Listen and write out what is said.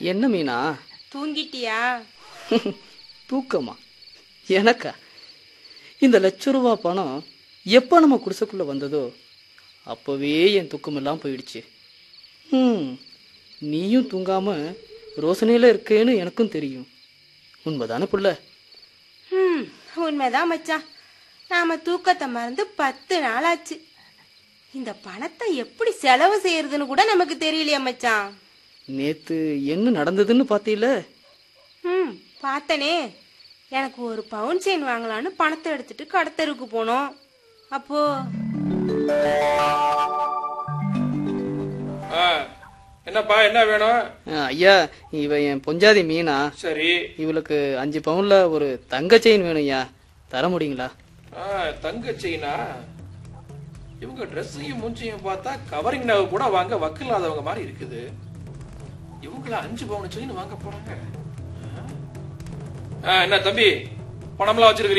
என்ன மீனா தூங்கிட்டியா தூக்கமா எனக்கா இந்த லட்ச ரூபா பணம் எப்போ நம்ம குடிசைக்குள்ள வந்ததோ அப்போவே என் தூக்கமெல்லாம் போயிடுச்சு ம் நீயும் தூங்காம ரோசனையில் இருக்கேன்னு எனக்கும் தெரியும் உண்மைதானே புள்ள ம் உண்மைதான் மச்சான் நாம தூக்கத்தை மறந்து பத்து நாள் ஆச்சு இந்த பணத்தை எப்படி செலவு செய்யறதுன்னு கூட நமக்கு தெரியலையா மச்சான் நேத்து என்ன நடந்ததுன்னு பார்த்தீல ம் பார்த்தனே எனக்கு ஒரு பவுன் செயின் வாங்கலான்னு பணத்தை எடுத்துட்டு கடத்தருக்கு போனோம் அப்போ ஆ, என்னப்பா என்ன வேணும் அஹ், ஐயா இவ என் பொஞ்சாதி மீனா சரி இவளுக்கு அஞ்சு பவுன்ல ஒரு தங்க செயின் வேணும் ஐயா தர முடியுங்களா ஆ, தங்க செயினா இவங்க ட்ரெஸ்ஸையும் மூஞ்சியும் பார்த்தா கவரிங் நகை கூட வாங்க வக்கில்லாதவங்க மாதிரி இருக்குது இவங்கள அஞ்சு பவுன் செயின் வாங்க போறாங்க ஆ? ஆ, என்ன தம்பி பணம்லாம் வச்சிருக்கிறீங்க